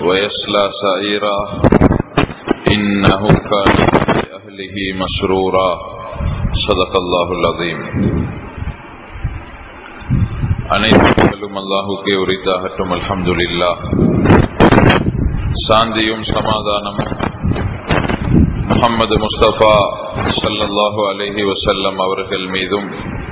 ويصلى سعيرا إنه كان بأهله مسرورا صدق الله العظيم அனைத்தும் அல்லாஹுக்கே உரித்தாகட்டும் அல்ஹம்துலில்லா சாந்தியும் சமாதானமும் முகமது முஸ்தபா சல்லல்லாஹு அலஹி வசல்லம் அவர்கள் மீதும்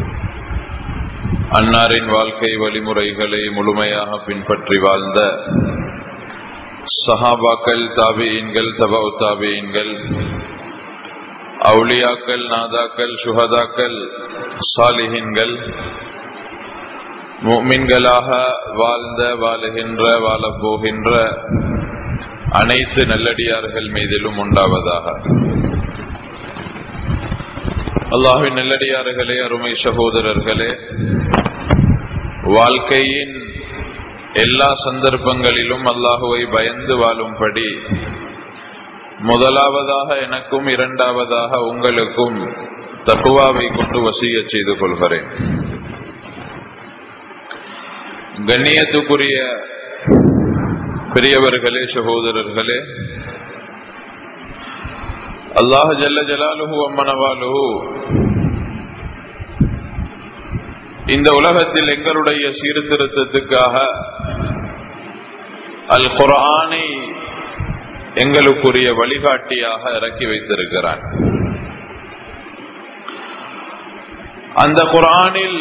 அன்னாரின் வாழ்க்கை வழிமுறைகளை முழுமையாக பின்பற்றி வாழ்ந்த சஹாபாக்கள் தாபியன்கள் தபா தாபியன்கள் அவுளியாக்கள் நாதாக்கள் சுகதாக்கள் சாலிஹின்கள் மீன்களாக வாழ்ந்த வாழுகின்ற வாழப்போகின்ற அனைத்து நல்லடியார்கள் மீதிலும் உண்டாவதாக அல்லாஹின் நல்லடியார்களே அருமை சகோதரர்களே வாழ்க்கையின் எல்லா சந்தர்ப்பங்களிலும் அல்லாஹுவை பயந்து வாழும்படி முதலாவதாக எனக்கும் இரண்டாவதாக உங்களுக்கும் தக்குவாவை கொண்டு வசிய செய்து கொள்கிறேன் கண்ணியத்துக்குரிய பெரியவர்களே சகோதரர்களே அல்லாஹ் ஜல்ல ஜலாலுஹு அம்மனவாலுஹு இந்த உலகத்தில் எங்களுடைய சீர்திருத்தத்துக்காக அல் குரானை எங்களுக்குரிய வழிகாட்டியாக இறக்கி வைத்திருக்கிறான் அந்த குரானில்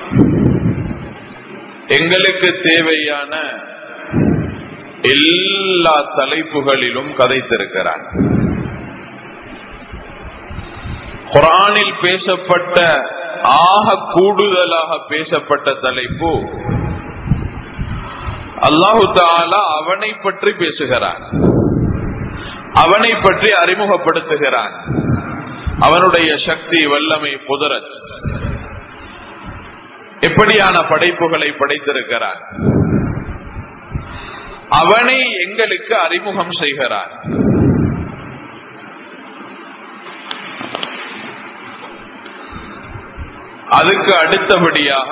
எங்களுக்கு தேவையான எல்லா தலைப்புகளிலும் கதைத்திருக்கிறான் குரானில் பேசப்பட்ட ஆக கூடுதலாக பேசப்பட்ட தலைப்பு அல்லாஹு தாலா அவனை பற்றி பேசுகிறான் அவனை பற்றி அறிமுகப்படுத்துகிறான் அவனுடைய சக்தி வல்லமை புதரத் எப்படியான படைப்புகளை படைத்திருக்கிறான் அவனை எங்களுக்கு அறிமுகம் செய்கிறான் அதுக்கு அடுத்தபடியாக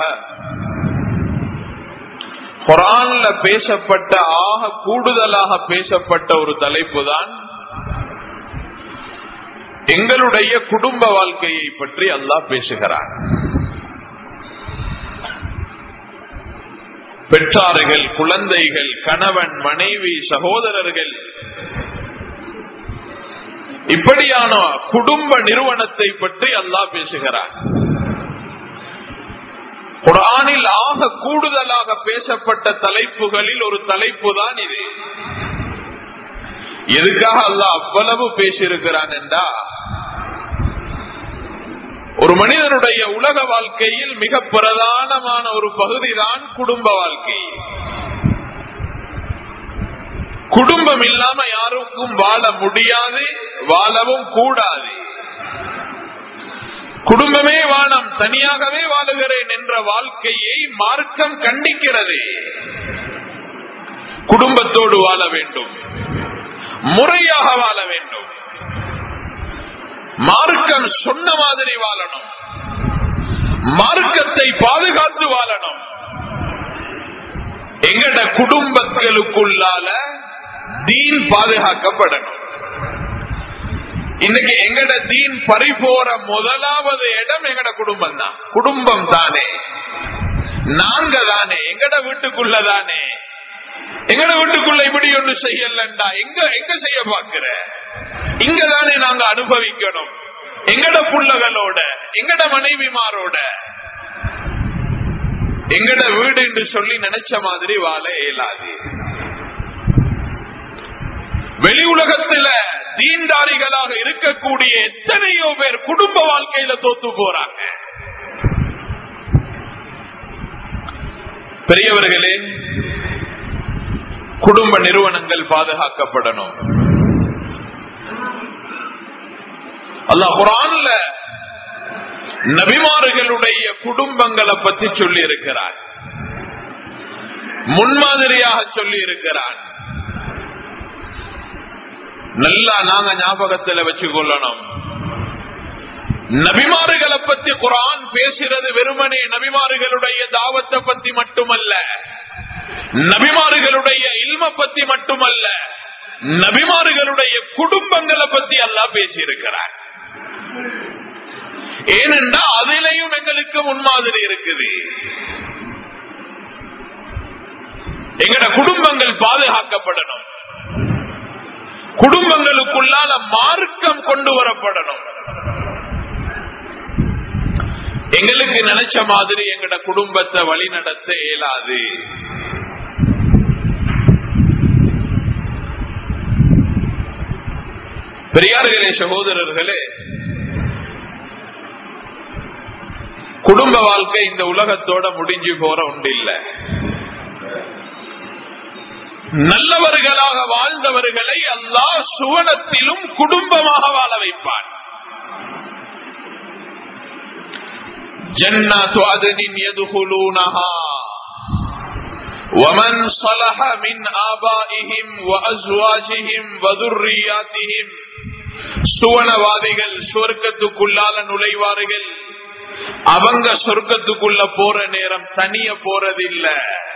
குரான்ல பேசப்பட்ட ஆக கூடுதலாக பேசப்பட்ட ஒரு தலைப்பு தான் எங்களுடைய குடும்ப வாழ்க்கையை பற்றி அல்லாஹ் பேசுகிறான் பெற்றார்கள் குழந்தைகள் கணவன் மனைவி சகோதரர்கள் இப்படியான குடும்ப நிறுவனத்தை பற்றி அல்லாஹ் பேசுகிறார் குரானில் ஆக கூடுதலாக பேசப்பட்ட தலைப்புகளில் ஒரு தலைப்பு தான் இது எதுக்காக அல்லாஹ் அவ்வளவு பேசியிருக்கிறான் என்றா ஒரு மனிதனுடைய உலக வாழ்க்கையில் மிக பிரதானமான ஒரு பகுதி தான் குடும்ப வாழ்க்கை குடும்பம் இல்லாம யாருக்கும் வாழ முடியாது வாழவும் கூடாது குடும்பமே வானம் தனியாகவே வாழுகிறேன் என்ற வாழ்க்கையை மார்க்கம் கண்டிக்கிறது குடும்பத்தோடு வாழ வேண்டும் முறையாக வாழ வேண்டும் மார்க்கம் சொன்ன மாதிரி வாழணும் மார்க்கத்தை பாதுகாத்து வாழணும் எங்கட குடும்பங்களுக்குள்ளால தீன் பாதுகாக்கப்படணும் இன்னைக்கு எங்கட தீன் பறிபோற முதலாவது இடம் எங்கட குடும்பம் தான் குடும்பம் தானே நாங்க தானே எங்கட வீட்டுக்குள்ள தானே எங்கட வீட்டுக்குள்ள இப்படி ஒன்று செய்யலண்டா எங்க எங்க செய்ய பாக்குற இங்கதானே நாங்க அனுபவிக்கணும் எங்கட புள்ளகளோட எங்கட மனைவிமாரோட எங்கட வீடு என்று சொல்லி நினைச்ச மாதிரி வாழ இயலாது வெளி உலகத்துல தீண்டாரிகளாக இருக்கக்கூடிய எத்தனையோ பேர் குடும்ப வாழ்க்கையில தோத்து போறாங்க பெரியவர்களே குடும்ப நிறுவனங்கள் பாதுகாக்கப்படணும் அல்லாஹ் குரான்ல நபிமார்களுடைய குடும்பங்களை பத்தி சொல்லி இருக்கிறார் முன்மாதிரியாக சொல்லி இருக்கிறார் நல்லா நாங்க ஞாபகத்துல வச்சு கொள்ளணும் நபிமாறுகளை பத்தி குரான் பேசுறது வெறுமனே நபிமாறுகளுடைய தாவத்தை பத்தி மட்டுமல்ல நபிமார்களுடைய இல்ம பத்தி மட்டுமல்ல நபிமார்களுடைய குடும்பங்களை பத்தி எல்லாம் பேசியிருக்கிறார் ஏனென்றா அதிலையும் எங்களுக்கு முன்மாதிரி இருக்குது எங்கட குடும்பங்கள் பாதுகாக்கப்படணும் குடும்பங்களுக்குள்ளால மார்க்கம் கொண்டு வரப்படணும் எங்களுக்கு நினைச்ச மாதிரி எங்கட குடும்பத்தை வழி நடத்த இயலாது பெரியார்களே சகோதரர்களே குடும்ப வாழ்க்கை இந்த உலகத்தோட முடிஞ்சு போற உண்டு இல்ல நல்லவர்களாக வாழ்ந்தவர்களை அல்லாஹ் சுவனத்திலும் குடும்பமாக வாழ வைப்பான் ஜன்னாத்து அதனின் எதுகுலூனஹா ومن صلح من آبائهم وأزواجهم وذرياتهم சுவனவாதிகள் சொர்க்கத்துக்குள்ளால நுழைவார்கள் அவங்க சொர்க்கத்துக்குள்ள போற நேரம் தனிய போறதில்ல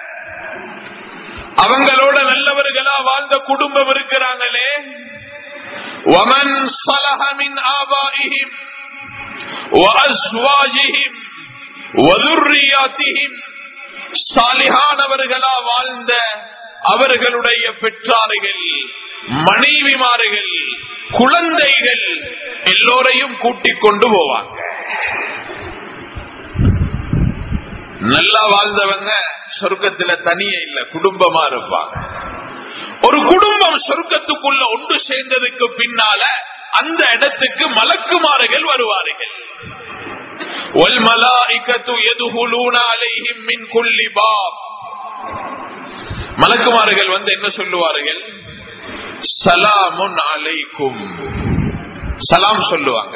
அவங்களோட நல்லவர்களா வாழ்ந்த குடும்பம் இருக்கிறாங்களே ومن صلح من آبائهم وأزواجهم وذرياتهم சாலிகானவர்களா வாழ்ந்த அவர்களுடைய பெற்றார்கள் மனைவிமார்கள் குழந்தைகள் எல்லோரையும் கூட்டிக் கொண்டு போவாங்க நல்லா வாழ்ந்தவங்க சொர்க்கத்துல தனியே இல்ல குடும்பமா இருப்பாங்க ஒரு குடும்பம் சொர்க்கத்துக்குள்ள ஒன்று சேர்ந்ததுக்கு பின்னால அந்த இடத்துக்கு மலக்குமாறுகள் வருவார்கள் மலக்குமார்கள் வந்து என்ன சொல்லுவார்கள் சலாமுன் அலைக்கும் சலாம் சொல்லுவாங்க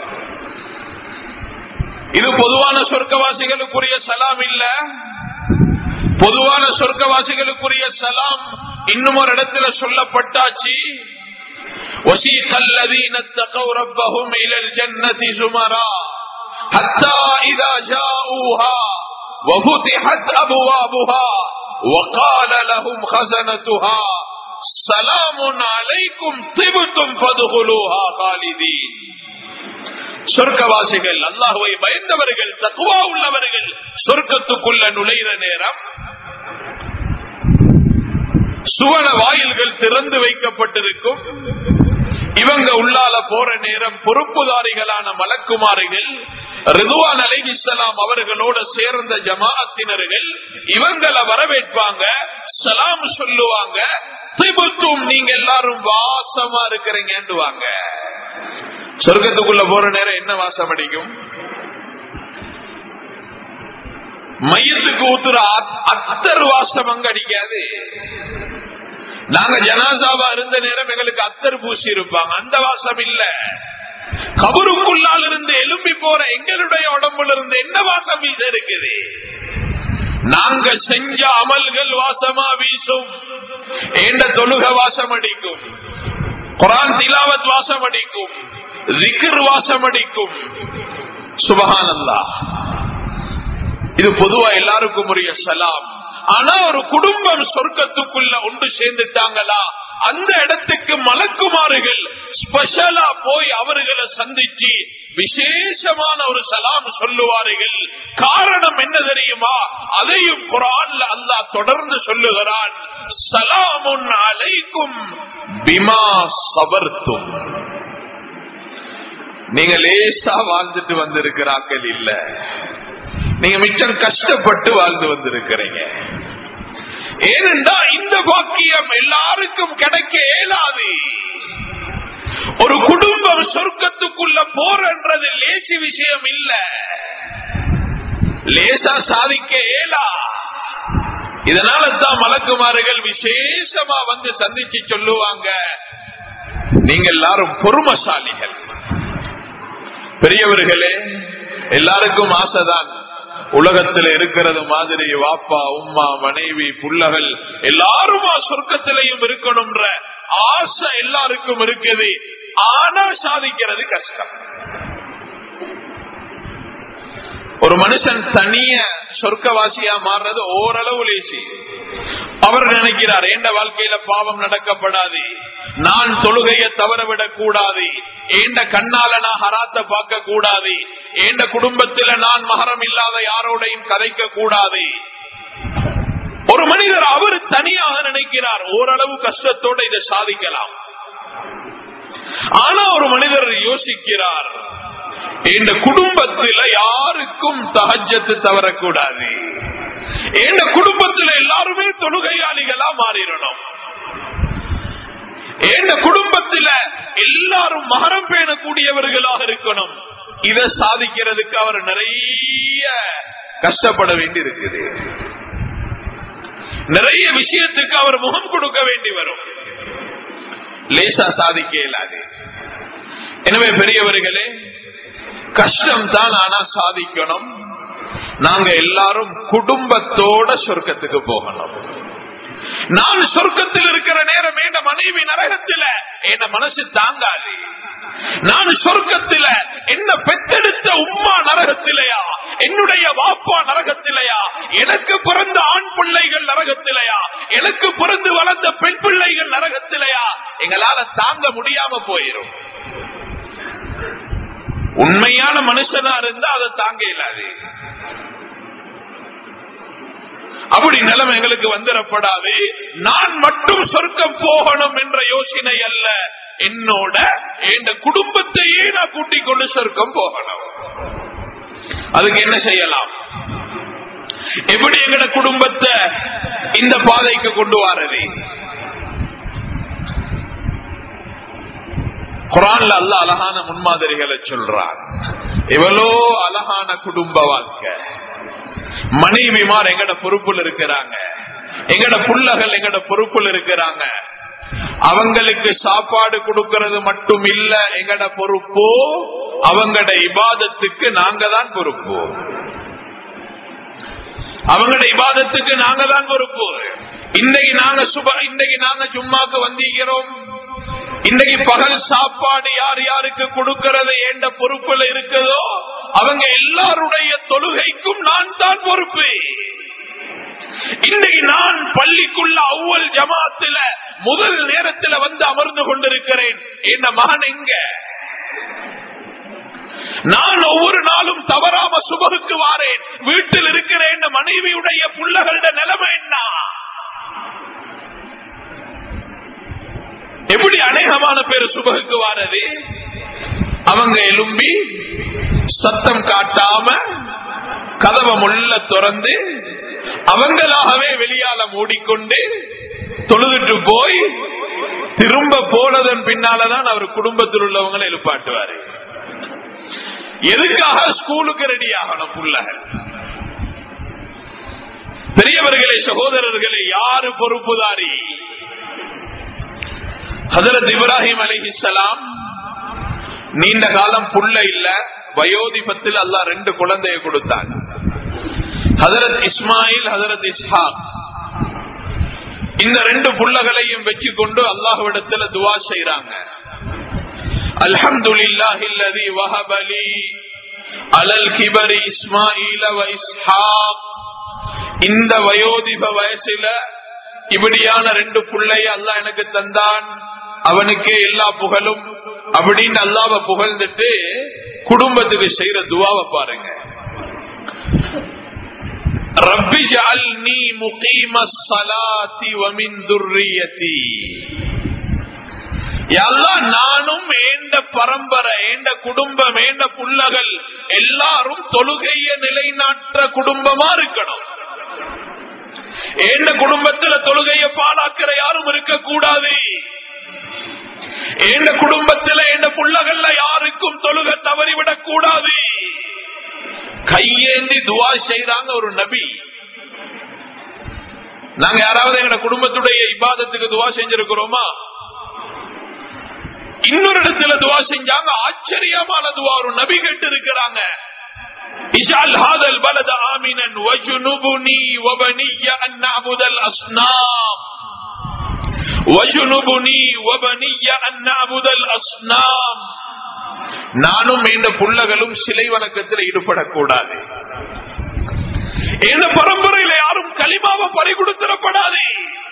இது பொதுவான சொர்க்கவாசிகளுக்குரிய சலாம் இல்ல பொதுவான சொர்க்கவாசிகளுக்குரிய சலாம் இன்னும் ஒரு இடத்துல சொல்லப்பட்டாச்சு وسيق الذين اتقوا ربهم إلى الجنة زمرا حتى إذا جاءوها وفتحت أبوابها وقال لهم خزنتها سلام عليكم طبتم فادخلوها خالدين சொர்க்கவாசிகள் அல்லாஹுவை பயந்தவர்கள் தக்குவா உள்ளவர்கள் சொர்க்கத்துக்குள்ள நுழைகிற நேரம் சுவன வாயில்கள் திறந்து வைக்கப்பட்டிருக்கும் இவங்க உள்ளால போற நேரம் பொறுப்புதாரிகளான மலக்குமாரிகள் ரிதுவான் அலைஹிஸ்லாம் அவர்களோட சேர்ந்த ஜமாஅத்தினர்கள் இவங்களை வரவேற்பாங்க சலாம் சொல்லுவாங்க திபுத்தும் நீங்க எல்லாரும் வாசமா இருக்கிறீங்கன்னுவாங்க சொர்க்கத்துக்குள்ள போற நேரம் என்ன வாசம் அடிக்கும் மையத்துக்கு ஊத்துற அத்தர் வாசம் அங்க அடிக்காது நாங்க ஜனாசாவா இருந்த நேரம் எங்களுக்கு அத்தர் பூசி இருப்பாங்க அந்த வாசம் இல்ல கபருக்குள்ளால் இருந்து எலும்பி போற எங்களுடைய உடம்புல இருந்து என்ன வாசம் வீச இருக்குது நாங்க செஞ்ச அமல்கள் வாசமா வீசும் ஏண்ட தொழுக வாசம் அடிக்கும் குரான் திலாவத் வாசம் அடிக்கும் ரிக்கர் வாசம் அடிக்கும் சுபகானல்லா இது பொதுவா எல்லாருக்கும் உரிய சலாம் ஆனா ஒரு குடும்பம் சொர்க்கத்துக்குள்ள ஒன்று சேர்ந்துட்டாங்களா அந்த இடத்துக்கு மலக்குமாறுகள் ஸ்பெஷலா போய் அவர்களை சந்திச்சு விசேஷமான ஒரு சலாம் சொல்லுவார்கள் காரணம் என்ன தெரியுமா அதையும் குரான்ல அல்லாஹ் தொடர்ந்து சொல்லுகிறான் சலாமுன் அலைக்கும் பிமா சபர்த்தும் நீங்க லேசா வாழ்ந்துட்டு வந்திருக்கிறார்கள் இல்ல நீங்க மிச்சம் கஷ்டப்பட்டு வாழ்ந்து வந்திருக்கிறீங்க ஏனென்றா இந்த பாக்கியம் எல்லாருக்கும் கிடைக்க இயலாது ஒரு குடும்பம் சொர்க்கத்துக்குள்ள போறன்றது லேசி விஷயம் இல்ல லேசா சாதிக்க இயலா இதனால தான் மலக்குமாறுகள் விசேஷமா வந்து சந்திச்சு சொல்லுவாங்க நீங்க எல்லாரும் பொறுமசாலிகள் பெரியவர்களே எல்லாருக்கும் ஆசைதான் உலகத்தில் இருக்கிறது மாதிரி வாப்பா உம்மா மனைவி புள்ளகள் எல்லாருமா சொர்க்கத்திலையும் இருக்கணும்ன்ற ஆசை எல்லாருக்கும் இருக்குது ஆனா சாதிக்கிறது கஷ்டம் ஒரு மனுஷன் தனிய சொர்க்கவாசியா மாறுறது ஓரளவு லேசி அவர் நினைக்கிறார் எந்த வாழ்க்கையில பாவம் நடக்கப்படாது நான் தொழுகையை தவறவிடக் கூடாது ஏண்ட கண்ணால நான் ஹராத்த பார்க்க கூடாது ஏண்ட குடும்பத்தில நான் மகரம் இல்லாத யாரோடையும் கதைக்க கூடாது ஒரு மனிதர் அவர் தனியாக நினைக்கிறார் ஓரளவு கஷ்டத்தோட இதை சாதிக்கலாம் ஆனா ஒரு மனிதர் யோசிக்கிறார் இந்த குடும்பத்தில யாருக்கும் தகஜத்து தவறக்கூடாது எந்த குடும்பத்தில எல்லாருமே தொழுகையாளிகளா மாறிடணும் எந்த குடும்பத்தில எல்லாரும் மகரம் பேணக்கூடியவர்களாக இருக்கணும் இதை சாதிக்கிறதுக்கு அவர் நிறைய கஷ்டப்பட வேண்டி இருக்குது நிறைய விஷயத்துக்கு அவர் முகம் கொடுக்க வேண்டி வரும் லேசா சாதிக்க இயலாது எனவே பெரியவர்களே கஷ்டம் தான் ஆனா சாதிக்கணும் நாங்க எல்லாரும் குடும்பத்தோட சொர்க்கத்துக்கு போகணும் நான் சொர்க்கத்தில் இருக்கிற நேரம் என் மனைவி நரகத்தில என் மனசு தாங்காது நான் சொர்க்கத்தில என்ன பெத்தெடுத்த உம்மா நரகத்திலையா என்னுடைய வாப்பா நரகத்திலையா எனக்கு பிறந்த ஆண் பிள்ளைகள் நரகத்திலையா எனக்கு பிறந்து வளர்ந்த பெண் பிள்ளைகள் நரகத்திலையா எங்களால தாங்க முடியாம போயிரும் உண்மையான மனுஷனா இருந்தா அதை தாங்க இயலாது அப்படி நிலைமை எங்களுக்கு வந்துடப்படாது நான் மட்டும் சொர்க்கம் போகணும் என்ற யோசனை அல்ல என்னோட என் குடும்பத்தையே நான் கூட்டிக் கொண்டு சொர்க்கம் போகணும் அதுக்கு என்ன செய்யலாம் எப்படி எங்கட குடும்பத்தை இந்த பாதைக்கு கொண்டு வாரது குரான்ல அல்ல அழகான முன்மாதிரிகளை சொல்றான் எவ்வளோ அழகான குடும்ப வாழ்க்கை மனைவிமார் எங்கட பொறுப்புல இருக்கிறாங்க எங்கட புள்ளகள் எங்கட பொறுப்புல இருக்கிறாங்க அவங்களுக்கு சாப்பாடு கொடுக்கறது மட்டும் இல்ல எங்கட பொறுப்போ அவங்கட இபாதத்துக்கு நாங்க தான் பொறுப்பு அவங்கட இபாதத்துக்கு நாங்க தான் பொறுப்பு இன்னைக்கு நாங்க சுப இன்னைக்கு நாங்க சும்மாக்கு வந்திருக்கிறோம் இன்னைக்கு பகல் சாப்பாடு யார் யாருக்கு கொடுக்கறது என்ற பொறுப்புல இருக்குதோ அவங்க எல்லாருடைய தொழுகைக்கும் நான் தான் பொறுப்பு இன்னைக்கு நான் பள்ளிக்குள்ள அவ்வல் ஜமாத்துல முதல் நேரத்தில் வந்து அமர்ந்து கொண்டிருக்கிறேன் என் மகன் எங்க நான் ஒவ்வொரு நாளும் தவறாம சுபகுக்கு வாரேன் வீட்டில் இருக்கிற என் மனைவியுடைய புள்ளகளோட நிலைமை என்ன எப்படி அநேகமான பேர் சுபகுக்கு வாரது அவங்க எலும்பி சத்தம் காட்டாம கதவை முள்ள திறந்து அவங்களாகவே வெளியால மூடிக்கொண்டு தொழுதுட்டு போய் திரும்ப போனதன் பின்னாலதான் அவர் குடும்பத்தில் உள்ளவங்களை எழுப்பாட்டுவாரு எதுக்காக ஸ்கூலுக்கு ரெடி ஆகணும் புள்ளகள் பெரியவர்களே சகோதரர்களே யாரு பொறுப்புதாரி ஹசரத் இப்ராஹிம் அலிஹிசலாம் நீண்ட காலம் புள்ள இல்ல வயோதிபத்தில் அல்லா ரெண்டு குழந்தைய கொடுத்தாங்க ஹசரத் இஸ்மாயில் ஹசரத் இஸ்ஹாக் இந்த ரெண்டு புள்ளகளையும் வச்சு கொண்டு அல்லாஹ்விடத்துல துவா செய்யறாங்க அல்ஹம்துலில்லாஹில்லதி வஹபலி அலல் கிபரி இஸ்மாயில வ இஸ்ஹாக் இந்த வயோதிப வயசுல இப்படியான ரெண்டு பிள்ளைய அல்லாஹ் எனக்கு தந்தான் அவனுக்கே எல்லா புகழும் அப்படின்னு அல்லாவ புகழ்ந்துட்டு குடும்பத்துக்கு செய்யற துவாவை பாருங்க ரப்பி ஜஅல்னி முகீம ஸலாத்தி வ மின் துர்ரியதி எல்லாம் நானும் ஏண்ட பரம்பரை ஏண்ட குடும்பம் ஏண்ட புள்ளகள் எல்லாரும் தொழுகைய நிலைநாட்டுற குடும்பமா இருக்கணும் ஏண்ட குடும்பத்துல தொழுகைய பாலாக்கிற யாரும் இருக்கக்கூடாது எந்த குடும்பத்துல எந்த புள்ளகள்ல யாருக்கும் தொழுக தவறிவிடக் கூடாது கையேந்தி துவா செய்யறாங்க ஒரு நபி நாங்க யாராவது எங்க குடும்பத்துடைய இபாதத்துக்கு துவா செஞ்சிருக்கிறோமா இன்னொரு இடத்துல துவா செஞ்சாங்க ஆச்சரியமான துவா ஒரு நபி கேட்டு இருக்கிறாங்க اجعل هذا البلد آمنا وجنبني وبني أن نعبد الأصنام وَجُنُبُنِي وَبَنِيَّ أَن نَّعْبُدَ الْأَصْنَامَ நானும் இந்த புள்ளகளும் சிலை வணக்கத்தில் ஈடுபடக்கூடாது இந்த பரம்பரையில யாரும் களிமாவை பறி கொடுத்திடப்படாதே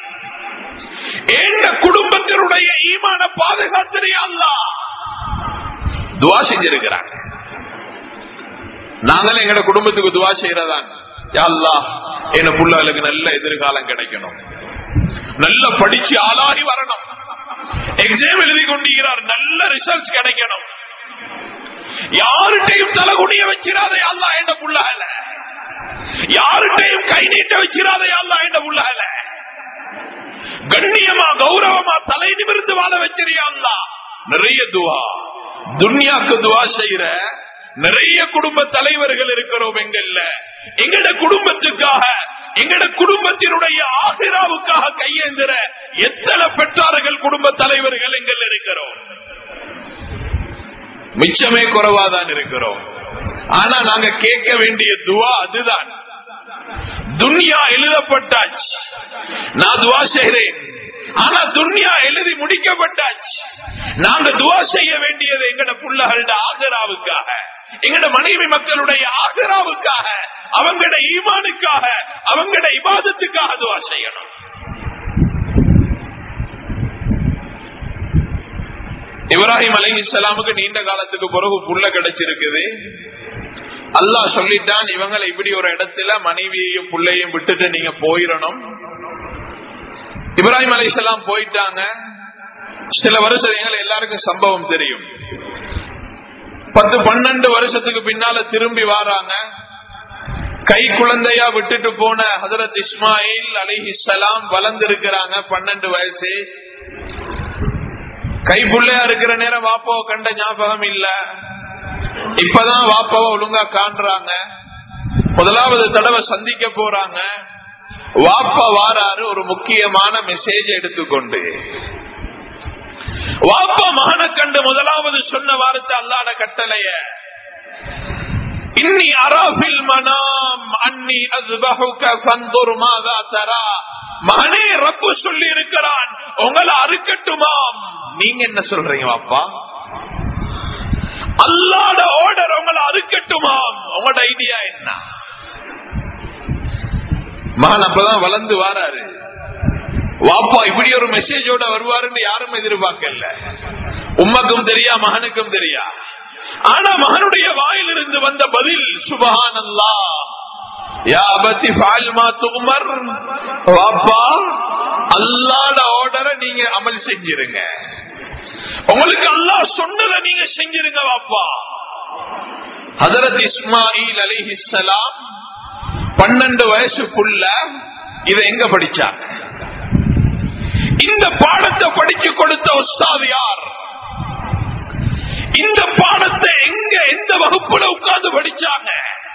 எங்க குடும்பத்தினுடைய ஈமான பாதுகாத்திரையா அல்லா துவா செஞ்சிருக்கிறாங்க நாங்களும் எங்கட குடும்பத்துக்கு துவா செய்யறதான் அல்லா என் புள்ளகளுக்கு நல்ல எதிர்காலம் கிடைக்கணும் நல்ல படிச்சு ஆளாகி வரணும் எக்ஸாம் எழுதி கொண்டிருக்கிறார் நல்ல ரிசல்ட் கிடைக்கணும் யாருட்டையும் தலைகுனிய வச்சிடாதே அல்லா என்ற புள்ளகல யாருட்டையும் கை நீட்ட வச்சிடாதே அல்லா என்ற புள்ளகல கண்ணியமா கௌரவமா தலை நிமிர்ந்து வாழ வச்சிருயா அல்லா நிறைய துவா துன்யாக்கு துவா செய்யற நிறைய குடும்ப தலைவர்கள் இருக்கிறோம் எங்கல்ல எங்கட குடும்பத்துக்காக எங்கட குடும்பத்தினுடைய ஆசிராவுக்காக கையேந்திர எத்தனை பெற்றார்கள் குடும்ப தலைவர்கள் எங்கள் இருக்கிறோம் மிச்சமே குறைவாதான் இருக்கிறோம் ஆனா நாங்க கேட்க வேண்டிய துவா அதுதான் துன்யா எழுதப்பட்டாச்சு நான் துவா செய்கிறேன் ஆனா துன்யா எழுதி முடிக்கப்பட்டாச்சு நாங்க துவா செய்ய வேண்டியது எங்கட புள்ளகளோட ஆகராவுக்காக எங்கட மனைவி மக்களுடைய ஆகராவுக்காக அவங்கட ஈமானுக்காக அவங்கட இபாதத்துக்காக துவா செய்யணும் இப்ராஹிம் அலி இஸ்லாமுக்கு நீண்ட காலத்துக்கு பிறகு புள்ள கிடைச்சிருக்குது அல்லாஹ் சொல்லிட்டான் இவங்களை இப்படி ஒரு இடத்துல மனைவியையும் புள்ளையும் விட்டுட்டு நீங்க போயிடணும் இப்ராஹிம் அலி இஸ்லாம் போயிட்டாங்க சில வருஷம் எங்களை எல்லாருக்கும் சம்பவம் தெரியும் பத்து பன்னெண்டு வருஷத்துக்கு பின்னால திரும்பி வாராங்க கை குழந்தையா விட்டுட்டு போன ஹசரத் இஸ்மாயில் அலிஹிஸ்லாம் வளர்ந்து இருக்கிறாங்க பன்னெண்டு வயசு கை புள்ளையா இருக்கிற நேரம் வாப்பாவை கண்ட ஞாபகம் இல்ல இப்பதான் வாப்பாவை ஒழுங்கா காண்றாங்க முதலாவது தடவை சந்திக்க போறாங்க வாப்பா வாராரு ஒரு முக்கியமான மெசேஜ் எடுத்துக்கொண்டு வாப்பா மகனை கண்டு முதலாவது சொன்ன வார்த்தை அல்லாட கட்டளைய இன்னி அராபில் மனாம் அன்னி அஸ்பஹுக ஃபந்துர் மாதா தரா மகனே ரப்பு சொல்லி இருக்கிறான் உங்களை அறுக்கட்டுமாம் நீங்க என்ன சொல்றீங்க வாப்பா அல்லாட ஆர்டர் உங்களை அறுக்கட்டுமாம் உங்களோட ஐடியா என்ன மகன் அப்பதான் வளர்ந்து வாராரு வாப்பா இப்படி ஒரு மெசேஜோட வருவாருன்னு யாரும் எதிர்பார்க்கல உம்மக்கும் தெரியா மகனுக்கும் தெரியா ஆனா மகனுடைய வாயிலிருந்து வந்த பதில் சுபஹான் அல்லா வாப்பா அல்லாட ஆர்டரை நீங்க அமல் செஞ்சிருங்க உங்களுக்கு அல்லா சொன்னதை நீங்க செஞ்சிருங்க வாப்பா ஹதரத் இஸ்மாயில் அலிஹிசலாம் பன்னெண்டு வயசுக்குள்ள இதை எங்க படிச்சாங்க இந்த பாடத்தை படிச்சு கொடுத்த உஸ்தாது யார் இந்த பாடத்தை எங்க எந்த வகுப்புல உட்கார்ந்து படிச்சாங்க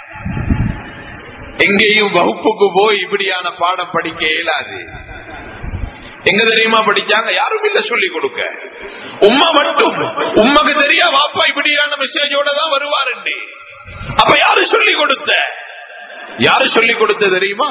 எங்கேயும் வகுப்புக்கு போய் இப்படியான பாடம் படிக்க இயலாது எங்க தெரியுமா படிச்சாங்க யாரும் இல்ல சொல்லி கொடுக்க உம்மா மட்டும் உம்மக்கு தெரியா வாப்பா இப்படியான மெசேஜோட தான் வருவாரு அப்ப யாரு சொல்லி கொடுத்த யாரு சொல்லி கொடுத்த தெரியுமா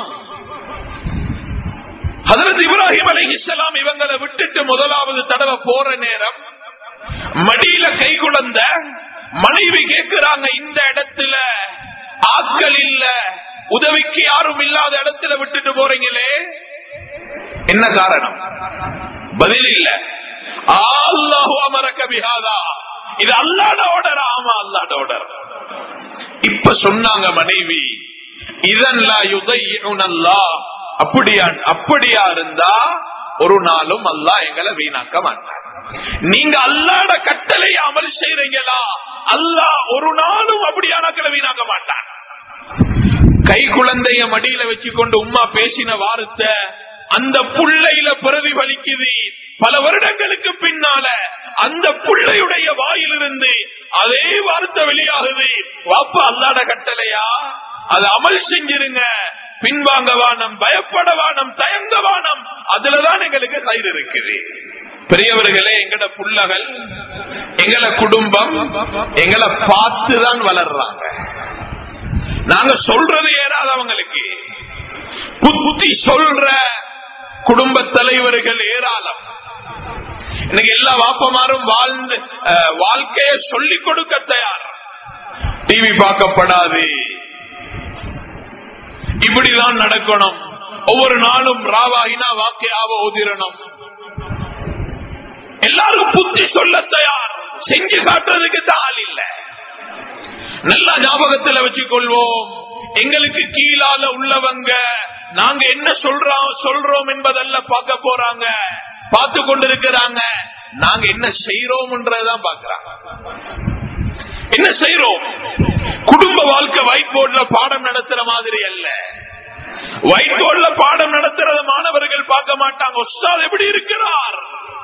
ஹதரத் இப்ராஹிம் அலி இஸ்லாம் இவங்களை விட்டுட்டு முதலாவது தடவை போற நேரம் மடியில கை குழந்த மனைவி கேட்கிறாங்க இந்த இடத்துல ஆட்கள் இல்ல உதவிக்கு யாரும் இல்லாத இடத்துல விட்டுட்டு போறீங்களே என்ன காரணம் பதில் இல்ல அல்லாஹு அமரக்க பிஹாதா இது அல்லாட ஆர்டர் ஆமா அல்லாட ஆர்டர் இப்ப சொன்னாங்க மனைவி இதன்லா யுதையுனல்லா அப்படியா அப்படியா இருந்தா ஒரு நாளும் அல்லா எங்களை வீணாக்க மாட்டார் நீங்க அல்லாட கட்டளை அமல் செய்றீங்களா அல்லா ஒரு நாளும் அப்படியான வீணாக்க மாட்டான் கை குழந்தைய மடியில வச்சுக்கொண்டு உமா பேசின வார்த்தை அந்த புள்ளையில பிரதிபலிக்குது பல வருடங்களுக்கு பின்னால அந்த புள்ளையுடைய வாயிலிருந்து அதே வார்த்தை வெளியாகுது வாப்பா அல்லாட கட்டளையா அது அமல் செஞ்சிருங்க பின்வாங்க வானம் பயப்பட வானம் தயங்க வானம் அதுலதான் எங்களுக்கு கயிறு இருக்குது பெரியவர்களே எங்கட புள்ளகள் எங்களை குடும்பம் எங்களை பார்த்துதான் வளர்றாங்க நாங்க சொல்றது ஏறாதவங்களுக்கு புத்தி சொல்ற குடும்ப தலைவர்கள் ஏராளம் இன்னைக்கு எல்லா வாப்பமாரும் வாழ்ந்து அஹ், வாழ்க்கையை சொல்லிக் கொடுக்க தயார் டிவி பார்க்கப்படாது இப்படிதான் நடக்கணும் ஒவ்வொரு நாளும் ராவாயினா வாக்கையாவ ஓதிரணும் எல்லாரும் புத்தி சொல்ல தயார் செஞ்சு காட்டுறதுக்கு தான் ஆள் இல்ல நல்லா ஞாபகத்துல வச்சுக்கொள்வோம் எங்களுக்கு கீழால உள்ளவங்க நாங்க என்ன சொல்றோம் சொல்றோம் என்பதல்ல பார்க்க போறாங்க பார்த்து கொண்டிருக்கிறாங்க நாங்க என்ன செய்யறோம்ன்றதான் பாக்குறாங்க என்ன செய்யறோம் குடும்ப வாழ்க்கை ஒயிட் போர்ட்ல பாடம் நடத்துற மாதிரி அல்ல ஒயிட் போர்ட்ல பாடம் நடத்துறது மாணவர்கள் பார்க்க மாட்டாங்க உஸ்தாத் எப்படி இருக்கிறார்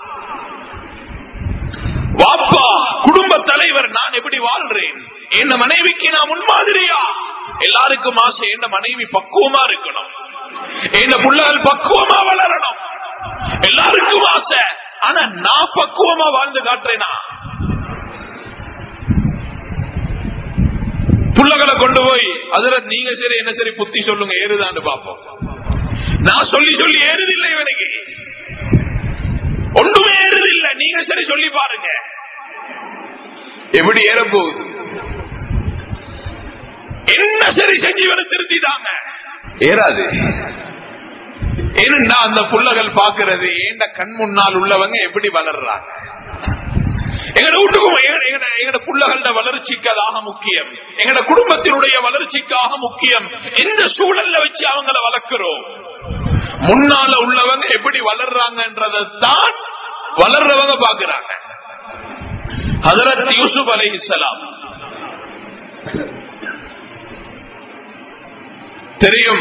வாப்பா குடும்ப தலைவர் நான் எப்படி வாழ்றேன் என் மனைவிக்கு நான் முன்மாதிரியா எல்லாருக்கும் ஆசை என் மனைவி பக்குவமா இருக்கணும் என் பிள்ளைகள் பக்குவமா வளரணும் எல்லாருக்கும் ஆசை ஆனா நான் பக்குவமா வாழ்ந்து காட்டுறேனா புள்ளகளை கொண்டு போய் அதுல நீங்க சரி என்ன சரி புத்தி சொல்லுங்க ஏறுதான்னு பாப்போம் நான் சொல்லி சொல்லி ஏறுதில்லை இவனுக்கு ஒன்றுமே ஏறுதில்லை நீங்க சரி சொல்லி பாருங்க எப்படி ஏற போகுது என்ன சரி செஞ்சு இவனை திருத்திட்டாங்க ஏறாது ஏன்னா அந்த புள்ளகள் பாக்குறது ஏண்ட கண் முன்னால் உள்ளவங்க எப்படி வளர்றாங்க எங்கட வீட்டுக்கும் எங்கட- எங்கட எங்கட புள்ளகள வளர்ச்சிக்கு அதாக முக்கியம் எங்கட குடும்பத்தினுடைய வளர்ச்சிக்காக முக்கியம் எந்த சூழல்ல வச்சு அவங்கள வளர்க்கிறோம் முன்னால உள்ளவங்க எப்படி வளர்றாங்கன்றதை தான் வளர்றவங்க பாக்குறாங்க ஹதரத் யூசுப் அலைஹிஸ்ஸலாம் தெரியும்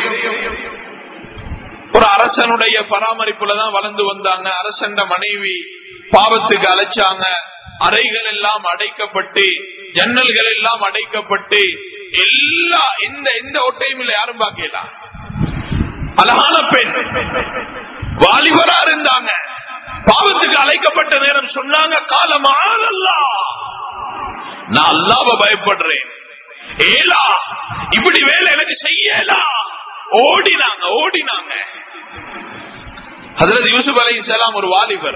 ஒரு அரசனுடைய பராமரிப்புல தான் வளர்ந்து வந்தாங்க அரசன் மனைவி பாவத்துக்கு அழைச்சாங்க அறைகள் எல்லாம் அடைக்கப்பட்டு ஜன்னல்கள் எல்லாம் அடைக்கப்பட்டு எல்லா இந்த இந்த ஒட்டையும் இல்ல யாரும் பாக்கலாம் அழகான பெண் வாலிபரா இருந்தாங்க பாவத்துக்கு அழைக்கப்பட்ட நேரம் சொன்னாங்க காலமானல்லா நான் அல்லாவ பயப்படுறேன் ஏலா இப்படி வேலை எனக்கு செய்யலா ஓடினாங்க ஓடினாங்க ஹதரத் யூசுப் அலை ஒரு வாலிபர்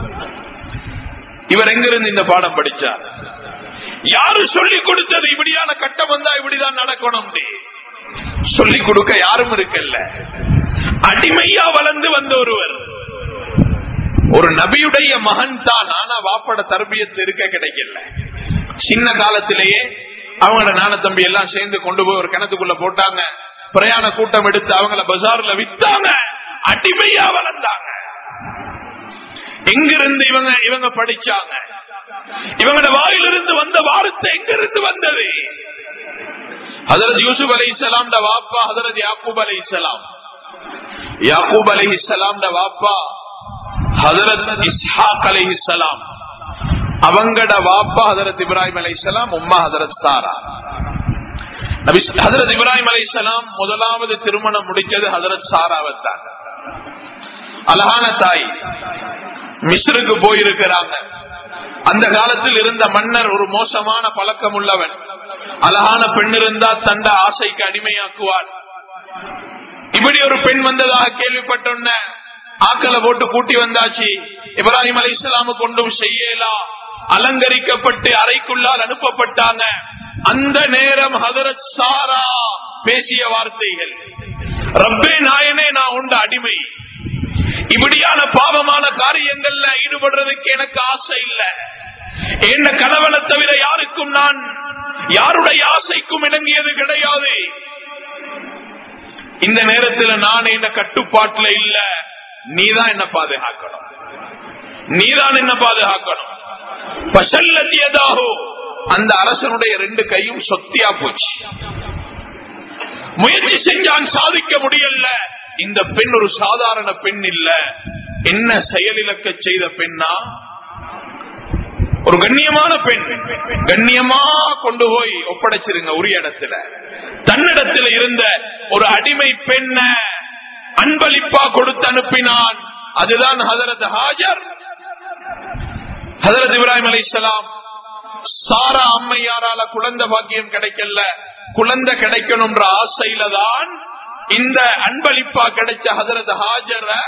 இவர் எங்கிருந்து இந்த பாடம் படிச்சார் யாரு சொல்லிக் கொடுத்தது இப்படியான கட்டம் வந்தா இப்படிதான் நடக்கணும் சொல்லிக் கொடுக்க யாரும் இருக்கல்ல அடிமையா வளர்ந்து வந்த ஒருவர் ஒரு நபியுடைய மகன் தான் ஆனா வாப்பட தர்பியத்து இருக்க கிடைக்கல சின்ன காலத்திலேயே அவங்களோட நான தம்பி எல்லாம் சேர்ந்து கொண்டு போய் ஒரு கிணத்துக்குள்ள போட்டாங்க பிரயாண கூட்டம் எடுத்து அவங்கள பஜார்ல வித்தாங்க அடிமையா வளர்ந்தாங்க எங்கிருந்து இவங்க இவங்க படிச்சாங்க இவங்களோட வாயிலிருந்து வந்த வார்த்தை எங்கிருந்து வந்தது ஹதரத் யூசுப் அலை இஸ்லாம் வாப்பா ஹதரத் யாக்கூப் அலை இஸ்லாம் யாக்கூப் அலை இஸ்லாம் வாப்பா ஹதரத் இஸ்ஹாக் அலை இஸ்லாம் அவங்கட வாப்பா ஹதரத் இப்ராஹிம் அலை இஸ்லாம் உம்மா ஹதரத் சாரா நபி ஹதரத் இப்ராஹிம் அலை இஸ்லாம் முதலாவது திருமணம் முடிச்சது ஹதரத் சாராவைத்தான் அழகான தாய் மிஸ்ருக்கு போயிருக்கிறாங்க அந்த காலத்தில் இருந்த மன்னர் ஒரு மோசமான பழக்கம் உள்ளவன் அழகான பெண் இருந்தா தண்ட ஆசைக்கு அடிமையாக்குவார் இப்படி ஒரு பெண் வந்ததாக கேள்விப்பட்டோன்ன ஆக்களை போட்டு கூட்டி வந்தாச்சு இப்ராஹிம் அலி இஸ்லாமு கொண்டும் செய்யலா அலங்கரிக்கப்பட்டு அறைக்குள்ளால் அனுப்பப்பட்டாங்க அந்த நேரம் ஹதரத் சாரா பேசிய வார்த்தைகள் ரப்பே நாயனே நான் உண்ட அடிமை இப்படியான பாவமான காரியங்கள்ல ஈடுபடுறதுக்கு எனக்கு ஆசை இல்ல என்ன கணவனை தவிர யாருக்கும் நான் யாருடைய ஆசைக்கும் இணங்கியது கிடையாது இந்த நேரத்தில் நான் என்ன கட்டுப்பாட்டுல இல்ல நீதான் என்ன பாதுகாக்கணும் நீதான் என்ன பாதுகாக்கணும் பசல்லத்தியதாகோ அந்த அரசனுடைய ரெண்டு கையும் சொத்தியா போச்சு முயற்சி செஞ்சான் சாதிக்க முடியல இந்த பெண் ஒரு சாதாரண பெண் இல்ல என்ன செயலிழக்க செய்த பெண்ணா ஒரு கண்ணியமான பெண் கண்ணியமா கொண்டு போய் ஒப்படைச்சிருங்க உரிய இடத்துல தன்னிடத்துல இருந்த ஒரு அடிமை பெண்ண அன்பளிப்பா கொடுத்து அனுப்பினான் அதுதான் ஹதரத் ஹாஜர் ஹதரத் இப்ராஹிம் அலி இஸ்லாம் சாரா அம்மையாரால குழந்தை பாக்கியம் கிடைக்கல குழந்தை கிடைக்கணும்ன்ற ஆசையில தான் இந்த அன்பளிப்பா கிடைச்ச ஹதரத் ஹாஜர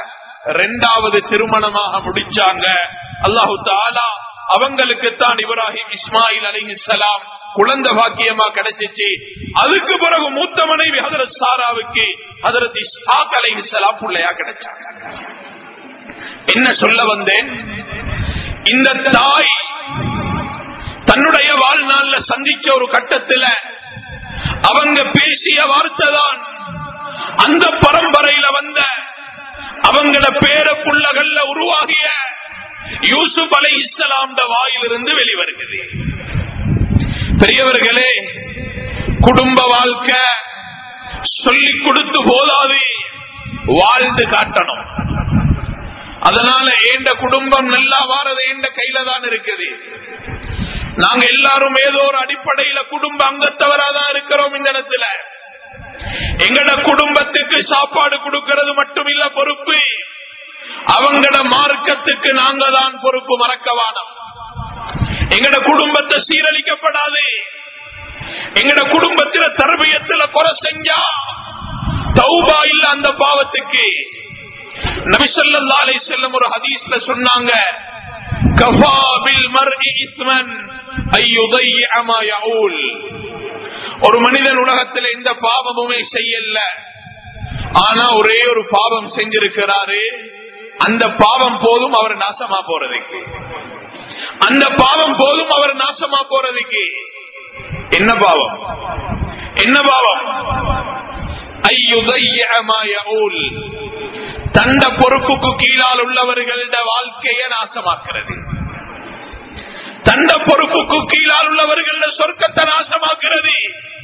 ரெண்டாவது திருமணமாக முடிச்சாங்க அல்லாஹு தாலா அவங்களுக்கு தான் இப்ராஹிம் இஸ்மாயில் அலிஹிஸ்லாம் குழந்தை பாக்கியமா கிடைச்சிச்சு அதுக்கு பிறகு மூத்த மனைவி ஹதரத் சாராவுக்கு ஹதரத் இஸ்ஹாக் அலிஹிஸ்லாம் பிள்ளையா கிடைச்சாங்க என்ன சொல்ல வந்தேன் இந்த தாய் தன்னுடைய வாழ்நாள்ல சந்திச்ச ஒரு கட்டத்துல அவங்க பேசிய வார்த்தை தான் அந்த பரம்பரையில வந்த அவங்கள பேர புள்ளகள்ல உருவாகிய யூசுப் அலை இஸ்லாம் வாயிலிருந்து வெளிவருகிறது பெரியவர்களே குடும்ப வாழ்க்கை சொல்லிக் கொடுத்து போதாது வாழ்ந்து காட்டணும் அதனால ஏண்ட குடும்பம் நல்லா வாரது ஏண்ட கையில தான் இருக்குது நாங்க எல்லாரும் ஏதோ ஒரு அடிப்படையில குடும்ப அங்கத்தவராதான் இருக்கிறோம் இந்த இடத்துல எங்கட குடும்பத்துக்கு சாப்பாடு கொடுக்கிறது மட்டும் இல்ல பொறுப்பு அவங்கட மார்க்கத்துக்கு நாங்க தான் பொறுப்பு மறக்கவானம் எங்கட குடும்பத்தை சீரழிக்கப்படாது எங்கட குடும்பத்தில தர்பியத்துல குறை செஞ்சா தௌபா இல்ல அந்த பாவத்துக்கு நபிசல்லா அலை செல்லம் ஒரு ஹதீஸ்ல சொன்னாங்க கஃபா பில் மர்இ இஸ்மன் ஐயுதைய மா யஊல் ஒரு மனிதன் உலகத்தில் எந்த பாவமுமே செய்யல ஆனா ஒரே ஒரு பாவம் செஞ்சிருக்கிறாரு அந்த பாவம் போதும் அவர் நாசமா போறதுக்கு அந்த பாவம் போதும் அவர் நாசமா போறதுக்கு என்ன பாவம் என்ன பாவம் ஐயுதைய மா யஊல் தந்த பொறுப்புக்கு கீழால் உள்ளவர்கள வாழ்க்கையை நாசமாக்குறது தந்த பொறுப்புக்கு கீழால் உள்ளவர்கள சொர்க்கத்தை நாசமாக்குறது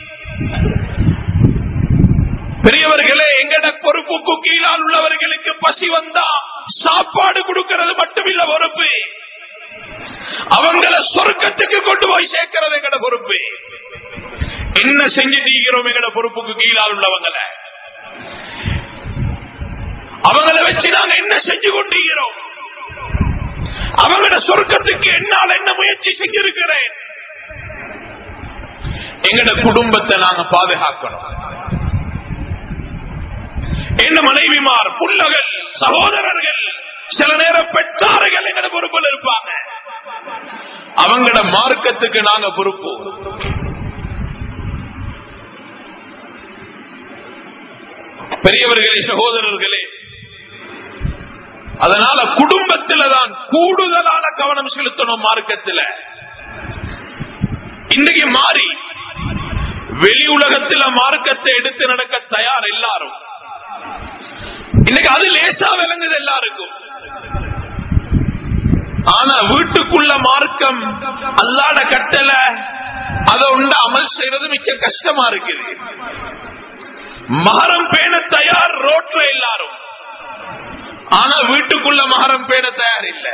பெரியவர்களே எங்கட பொறுப்புக்கு கீழால் உள்ளவர்களுக்கு பசி வந்தா சாப்பாடு கொடுக்கிறது மட்டுமில்ல பொறுப்பு அவங்கள சொர்க்கத்துக்கு கொண்டு போய் சேர்க்கிறது எங்கட பொறுப்பு என்ன செஞ்சு தீக்கிறோம் எங்கட பொறுப்புக்கு கீழால் உள்ளவங்களை அவங்களை வச்சு நாங்க என்ன செஞ்சு கொண்டிருக்கிறோம் அவங்களோட சொர்க்கத்துக்கு என்னால் என்ன முயற்சி செஞ்சிருக்கிறேன் எங்கட குடும்பத்தை நாங்க பாதுகாக்கணும் என்ன மனைவிமார் புள்ளகள் சகோதரர்கள் சில நேரம் பெற்றார்கள் எங்கட பொறுப்பில் இருப்பாங்க அவங்களோட மார்க்கத்துக்கு நாங்க பொறுப்பு பெரியவர்களே சகோதரர்களே அதனால குடும்பத்தில தான் கூடுதலான கவனம் செலுத்தணும் மார்க்கத்தில் இன்னைக்கு மாறி வெளி உலகத்தில் மார்க்கத்தை எடுத்து நடக்க தயார் எல்லாரும் இன்னைக்கு அது லேசா விளங்குது எல்லாருக்கும் ஆனா வீட்டுக்குள்ள மார்க்கம் அல்லாட கட்டல அதை உண்டு அமல் செய்யறது மிக்க கஷ்டமா இருக்குது மகரம் பேண தயார் ரோட்ல எல்லாரும் ஆனா வீட்டுக்குள்ள மகரம் பேண தயார் இல்ல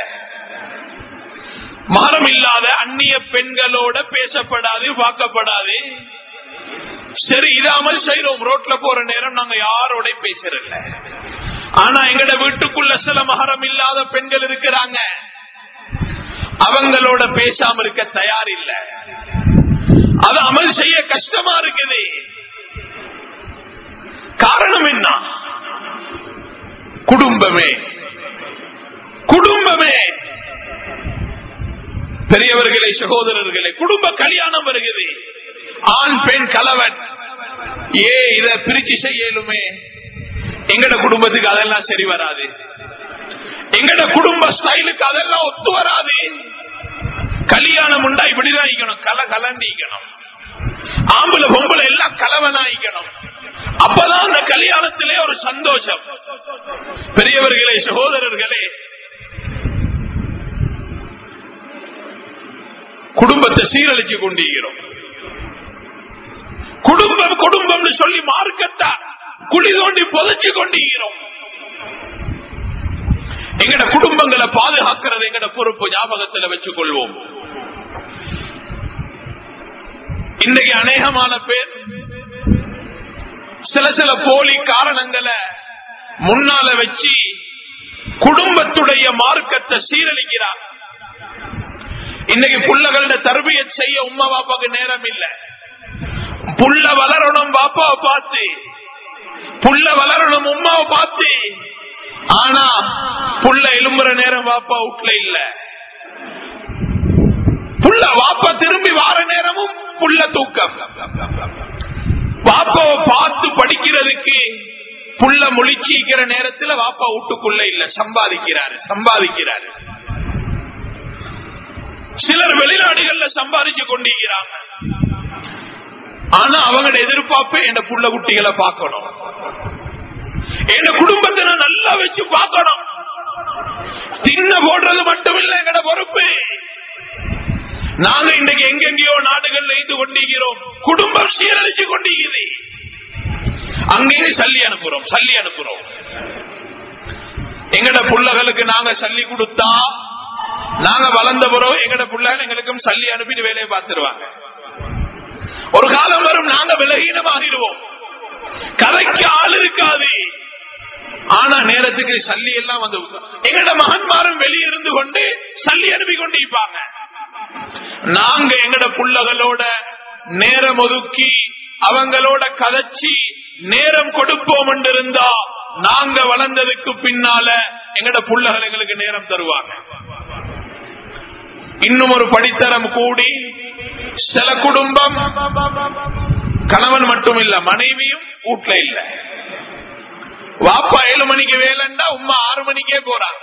மகரம் இல்லாத அந்நிய பெண்களோட பேசப்படாது பார்க்கப்படாது சரி இது அமல் செய்யறோம் ரோட்ல போற நேரம் நாங்க யாரோட பேசுறதில்ல ஆனா எங்கட வீட்டுக்குள்ள சில மகரம் இல்லாத பெண்கள் இருக்கிறாங்க அவங்களோட பேசாம இருக்க தயார் இல்ல அது அமல் செய்ய கஷ்டமா இருக்குது காரணம் என்ன குடும்பமே குடும்பமே பெரியவர்களே சகோதரர்களே குடும்ப கல்யாணம் வருகிறது ஆண் பெண் கலவன் ஏ இத பிரிச்சு செய்யலுமே எங்கட குடும்பத்துக்கு அதெல்லாம் சரி வராது எங்கட குடும்ப ஸ்டைலுக்கு அதெல்லாம் ஒத்து வராது கல்யாணம் உண்டா இப்படிதான் ஈக்கணும் கல கலண்டிக்கணும் ஆம்பளை பொம்பளை எல்லாம் கலவனாயிக்கணும் அப்பதான் அந்த கல்யாணத்திலே ஒரு சந்தோஷம் பெரியவர்களே சகோதரர்களே குடும்பத்தை சீரழிச்சு கொண்டிருக்கிறோம் குடும்பம் குடும்பம்னு சொல்லி மார்க்கத்தா குழி தோண்டி புதைச்சு கொண்டிருக்கிறோம் எங்கட குடும்பங்களை பாதுகாக்கிறது எங்கட பொறுப்பு ஞாபகத்தில் வச்சுக் கொள்வோம் இன்னைக்கு அநேகமான பேர் சில சில போலி காரணங்களை முன்னால வச்சு குடும்பத்துடைய மார்க்கத்தை சீரழிக்கிறார் இன்னைக்கு புள்ளகள தர்பிய செய்ய உமா பாப்பாக்கு நேரம் இல்ல புள்ள வளரணும் பாப்பாவை பார்த்து புள்ள வளரணும் உமாவை பார்த்து ஆனா புள்ள எலும்புற நேரம் வாப்பா வீட்டுல இல்ல புள்ள வாப்பா திரும்பி வார நேரமும் புள்ள தூக்கம் வாப்பாவை பார்த்து படிக்கிறதுக்கு புள்ள முழிச்சிக்கிற நேரத்துல வாப்பா வீட்டுக்குள்ள இல்ல சம்பாதிக்கிறாரு சம்பாதிக்கிறாரு சிலர் வெளிநாடுகள்ல சம்பாதிச்சு கொண்டிருக்கிறாங்க ஆனா அவங்களோட எதிர்பார்ப்பு என் புள்ள குட்டிகளை பார்க்கணும் என் குடும்பத்தை நான் நல்லா வச்சு பார்க்கணும் தின்ன போடுறது மட்டும் இல்ல எங்கட பொறுப்பு நாங்க இன்னைக்கு எங்கெங்கயோ நாடுகள்ல இருந்து கொண்டிருக்கிறோம் குடும்பம் சீரழிச்சு கொண்டிருக்குது அங்கேயும் சல்லி அனுப்புறோம் சல்லி அனுப்புறோம் எங்கட புள்ளகளுக்கு நாங்க சல்லி கொடுத்தா நாங்க வளர்ந்த பிறகு எங்கட புள்ளகள் எங்களுக்கும் சல்லி அனுப்பிட்டு வேலையை பார்த்துருவாங்க ஒரு காலம் வரும் நாங்க விலகீனமாகிடுவோம் கதைக்கு ஆள் இருக்காது ஆனா நேரத்துக்கு சல்லி எல்லாம் வந்து எங்கட மகன்மாரும் வெளியிருந்து கொண்டு சல்லி அனுப்பி கொண்டு இருப்பாங்க நாங்க எங்கட புள்ளகளோட நேரம் ஒதுக்கி அவங்களோட கதைச்சி நேரம் கொடுப்போம் என்று இருந்தா நாங்க வளர்ந்ததுக்கு பின்னால எங்கட புள்ளகள் எங்களுக்கு நேரம் தருவாங்க இன்னும் ஒரு படித்தரம் கூடி சில குடும்பம் கணவன் மட்டும் இல்ல மனைவியும் வீட்டுல இல்ல வாப்பா ஏழு மணிக்கு வேலைண்டா உமா ஆறு மணிக்கே போறாங்க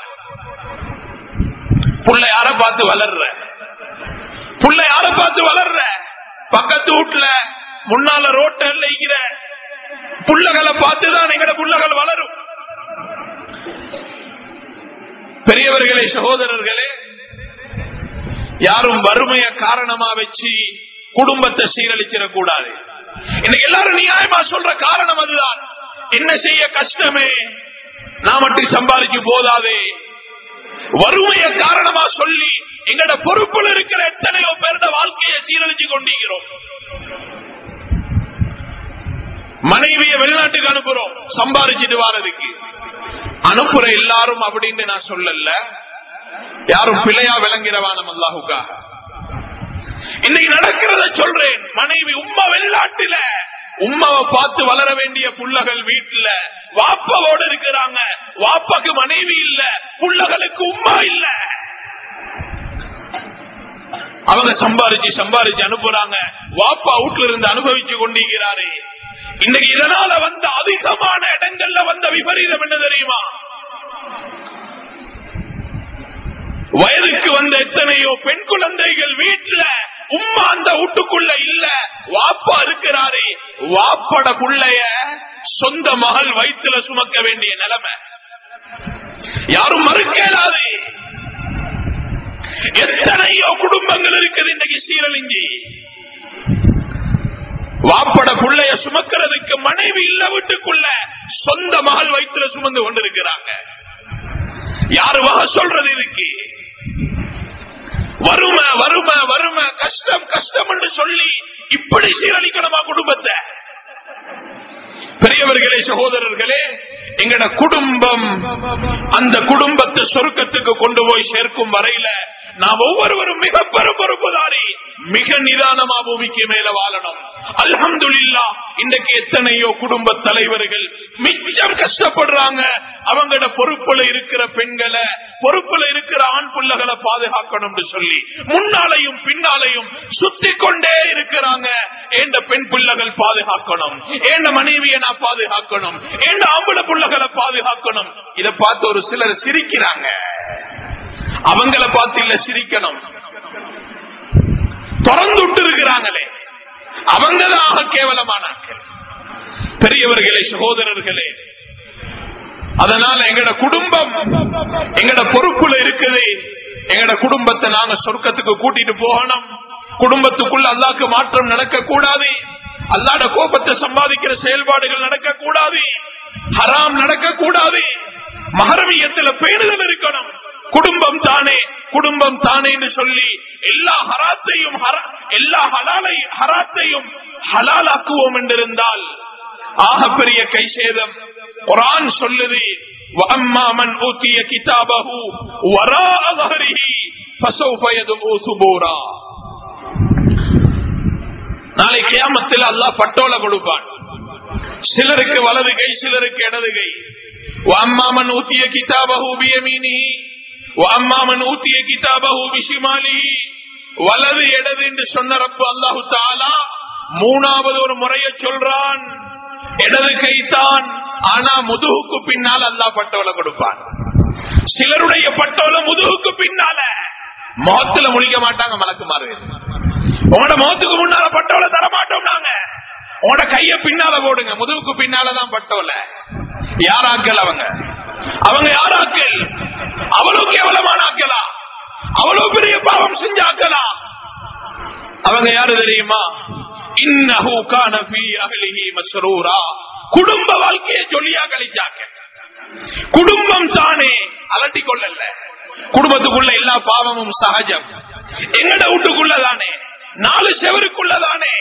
புள்ள யார பார்த்து வளர்ற புள்ள யார பார்த்து வளர்ற பக்கத்து வீட்டுல முன்னால ரோட்டர்ல இருக்கிற புள்ளகளை பார்த்துதான் எங்கட புள்ளகள் வளரும் பெரியவர்களே சகோதரர்களே யாரும் வறுமைய காரணமா வச்சு குடும்பத்தை சீரழிச்சிடக் கூடாது இன்னைக்கு எல்லாரும் நியாயமா சொல்ற காரணம் அதுதான் என்ன செய்ய கஷ்டமே நான் மட்டும் சம்பாதிச்சு போதாதே வறுமைய காரணமா சொல்லி எங்கட பொறுப்புல இருக்கிற எத்தனையோ பேருட வாழ்க்கையை சீரழிச்சு கொண்டிருக்கிறோம் மனைவிய வெளிநாட்டுக்கு அனுப்புறோம் சம்பாதிச்சுட்டு வாரதுக்கு அனுப்புற எல்லாரும் அப்படின்னு நான் சொல்லல யாரும் பிழையா விளங்கிறவானம் அல்லாஹுக்கா இன்னைக்கு நடக்கிறத சொல்றேன் மனைவி உம்மா வெளிநாட்டுல உம்மாவை பார்த்து வளர வேண்டிய புள்ளகள் வீட்டுல வாப்பாவோடு இருக்கிறாங்க வாப்பாக்கு மனைவி இல்ல புள்ளகளுக்கு உம்மா இல்ல அவங்க சம்பாரிச்சு சம்பாரிச்சு அனுப்புறாங்க வாப்பா வீட்டுல இருந்து அனுபவிச்சு கொண்டிருக்கிறாரு இன்னைக்கு இதனால வந்த அதிகமான இடங்கள்ல வந்த விபரீதம் என்ன தெரியுமா வயதுக்கு வந்த எத்தனையோ பெண் குழந்தைகள் வீட்டுல உம்மா அந்த வீட்டுக்குள்ள இல்ல வாப்பா இருக்கிறாரே வாப்பட புள்ளைய சொந்த மகள் வயிற்றுல சுமக்க வேண்டிய நிலைமை யாரும் மறுக்கலாது எத்தனையோ குடும்பங்கள் இருக்குது இன்னைக்கு சீரழிஞ்சி வாப்பட புள்ளைய சுமக்கிறதுக்கு மனைவி இல்ல வீட்டுக்குள்ள சொந்த மகள் வயிற்றுல சுமந்து கொண்டிருக்கிறாங்க யாரு வகை சொல்றது இதுக்கு வறுமை வறுமை வறுமை கஷ்டம் கஷ்டம் என்று சொல்லி இப்படி சீரழிக்கணுமா குடும்பத்தை பெரியவர்களே சகோதரர்களே எங்கட குடும்பம் அந்த குடும்பத்தை சொருக்கத்துக்கு கொண்டு போய் சேர்க்கும் வரையில நாம் ஒவ்வொருவரும் மிக பெரும் பொறுப்புதாரி மிக நிதானமா பூமிக்கு மேல வாழணும் அல்ஹம்துலில்லா இன்றைக்கு எத்தனையோ குடும்ப தலைவர்கள் மிச்சம் கஷ்டப்படுறாங்க அவங்களோட பொறுப்புல இருக்கிற பெண்களை பொறுப்புல இருக்கிற ஆண் பிள்ளைகளை பாதுகாக்கணும் சொல்லி முன்னாலையும் பின்னாலையும் சுத்தி கொண்டே இருக்கிறாங்க ஏண்ட பெண் பிள்ளைகள் பாதுகாக்கணும் ஏண்ட மனைவியை நான் பாதுகாக்கணும் ஏண்ட ஆம்பளை பிள்ளைகளை பாதுகாக்கணும் இதை பார்த்து ஒரு சிலர் சிரிக்கிறாங்க அவங்கள பார்த்து இல்ல சிரிக்கணும் திறந்துட்டு இருக்கிறாங்களே அவங்கதான் கேவலமானார்கள் பெரியவர்களே சகோதரர்களே அதனால எங்கட குடும்பம் எங்கட பொறுப்புல இருக்குது எங்கட குடும்பத்தை நாங்க சொர்க்கத்துக்கு கூட்டிட்டு போகணும் குடும்பத்துக்குள்ள அல்லாக்கு மாற்றம் நடக்க கூடாது அல்லாட கோபத்தை சம்பாதிக்கிற செயல்பாடுகள் நடக்க கூடாது ஹராம் நடக்க கூடாது மகரவியத்துல பேணுதல் இருக்கணும் குடும்பம் தானே குடும்பம் தானே என்று சொல்லி எல்லா ஹராத்தையும் எல்லா ஹலாலை ஹராத்தையும் ஹலாலாக்குவோம் என்றிருந்தால் ஆக பெரிய கை சேதம் குரான் சொல்லுது وَأَمَّا مَنْ أُوتِيَ كِتَابَهُ وَرَاءَ ظَهْرِهِ فَسَوْفَ يَدْعُو ثُبُورًا நாளை கியாமத்தில் அல்லாஹ் பட்டோல கொடுப்பான் சிலருக்கு வலது கை சிலருக்கு இடது கை وأما من أوتي كتابه بيمينه وأما من أوتي كتابه بشماله வலது இடது என்று சொன்ன ரப்பு அல்லாஹு தாலா மூணாவது ஒரு முறைய சொல்றான் இடது கைத்தான் ஆனா முதுகுக்கு பின்னால் அல்லாஹ் பட்டோலை கொடுப்பான் சிலருடைய பட்டோலை முதுகுக்கு பின்னால முகத்துல முழிக்க மாட்டாங்க மலக்குமாறு உங்களோட முகத்துக்கு முன்னால பட்டோலை தர மாட்டோம் நாங்க உங்களோட கைய பின்னால போடுங்க முதுகுக்கு பின்னாலதான் பட்டோலை யாராக்கள் அவங்க அவங்க யாராக்கள் அவ்வளவு கேவலமான ஆக்களா அவ்வளவு பெரிய பாவம் செஞ்சாக்களா அவங்க யாரு தெரியுமா இன்னஹு கான ஃபீ அஹ்லிஹி மஸ்ரூரா குடும்ப வாழ்க்கையை சொல்லியா கழிச்சாங்க குடும்பம் தானே அலட்டி கொள்ளல குடும்பத்துக்குள்ள எல்லா பாவமும் சகஜம் எங்கட வீட்டுக்குள்ளதானே நாலு செவருக்குள்ளதானே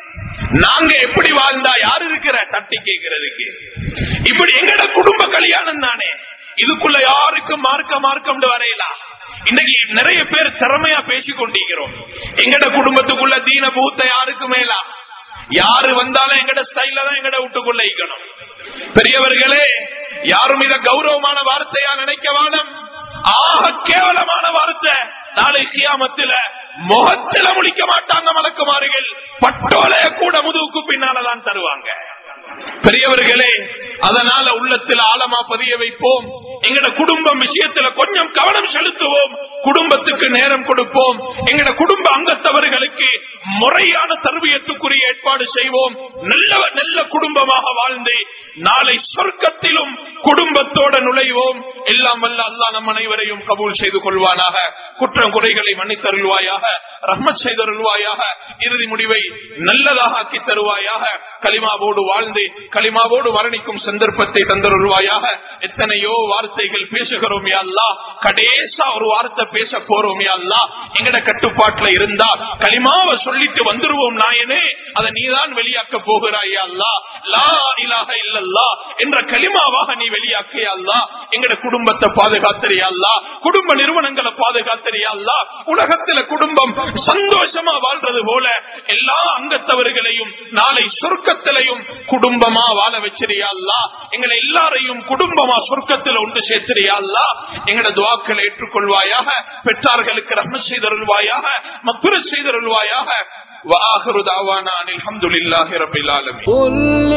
நாங்க எப்படி வாழ்ந்தா யாரு இருக்கிற தட்டி கேட்கறதுக்கு இப்படி எங்கட குடும்ப கல்யாணம் தானே இதுக்குள்ள யாருக்கும் மார்க்க மார்க்கம் வரையலாம் இன்னைக்கு நிறைய பேர் திறமையா பேசிக் கொண்டிருக்கிறோம் எங்கட குடும்பத்துக்குள்ள தீன பூத்த யாருக்கு மேலா யாரு வந்தாலும் எங்கட ஸ்டைல தான் எங்கட வீட்டுக்குள்ள இருக்கணும் பெரியவர்களே யாரும் இத கௌரவமான வார்த்தையா நினைக்க வேணும் ஆக கேவலமான வார்த்தை நாளை கியாமத்தில முகத்தில முழிக்க மாட்டாங்க மலக்குமாறுகள் பட்டோலைய கூட முதுகுக்கு பின்னாலதான் தருவாங்க பெரியவர்களே அதனால உள்ளத்தில் ஆழமா பதிய வைப்போம் எங்கட குடும்பம் விஷயத்துல கொஞ்சம் கவனம் செலுத்துவோம் குடும்பத்துக்கு நேரம் கொடுப்போம் எங்கட குடும்ப அங்கத்தவர்களுக்கு முறையான தருவியத்துக்குரிய ஏற்பாடு செய்வோம் நல்ல நல்ல குடும்பமாக வாழ்ந்து நாளை சொர்க்கத்திலும் குடும்பத்தோட நுழைவோம் எல்லாம் வல்ல அல்லா நம் அனைவரையும் கபூல் செய்து கொள்வானாக குற்றம் குறைகளை மன்னித்தருள்வாயாக ரஹ்மத் செய்தருள்வாயாக இறுதி முடிவை நல்லதாக ஆக்கி தருவாயாக களிமாவோடு வாழ்ந்து களிமாவோடு வர்ணிக்கும் சந்தர்ப்பத்தை தந்தருள்வாயாக எத்தனையோ வார்த்தைகள் பேசுகிறோம் அல்லா கடைசா ஒரு வார்த்தை பேச போறோம் அல்லா எங்கட கட்டுப்பாட்டுல இருந்தா களிமாவை சொல்லிட்டு வந்துருவோம் நாயனே அதை நீதான் வெளியாக்க போகிறாய் அல்லா லா இலாக இல்லல்லா என்ற களிமாவாக நீ வெளியாக்கிய அல்லா எங்கட குடும்பத்தை பாதுகாத்தறியா அல்லா குடும்ப நிறுவனங்களை பாதுகாத்தறியா அல்லா உலகத்துல குடும்பம் சந்தோஷமா வாழ்றது போல எல்லா அங்கத்தவர்களையும் நாளை சொர்க்கத்திலையும் குடும்பமா வாழ வச்சிரியா அல்லா எங்களை எல்லாரையும் குடும்பமா சொர்க்கத்தில் ஒன்று சேர்த்திரியா அல்லா எங்கட துவாக்களை ஏற்றுக்கொள்வாயாக பெற்றார்களுக்கு ரஹ்ம செய்தருள்வாயாக மக்குர செய்தருள்வாயாக وآخر دعوانا أن الحمد لله رب العالمين قل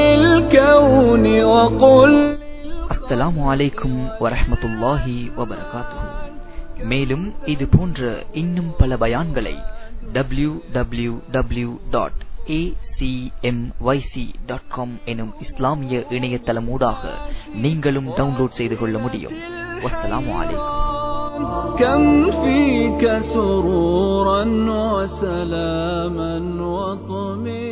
للكون وقل அஸ்ஸலாமு அலைக்கும் வரஹ்மத்துல்லாஹி வபரகாத்துஹு மேலும் இது போன்ற இன்னும் பல பயான்களை டபிள்யூ டபிள்யூ டபிள்யூ டாட் எனும் இஸ்லாமிய இணையதளமூடாக நீங்களும் டவுன்லோட் செய்து கொள்ள முடியும் வஸ்ஸலாமு அலைக்கும் كم فيك سرورا وسلاما وطمئنا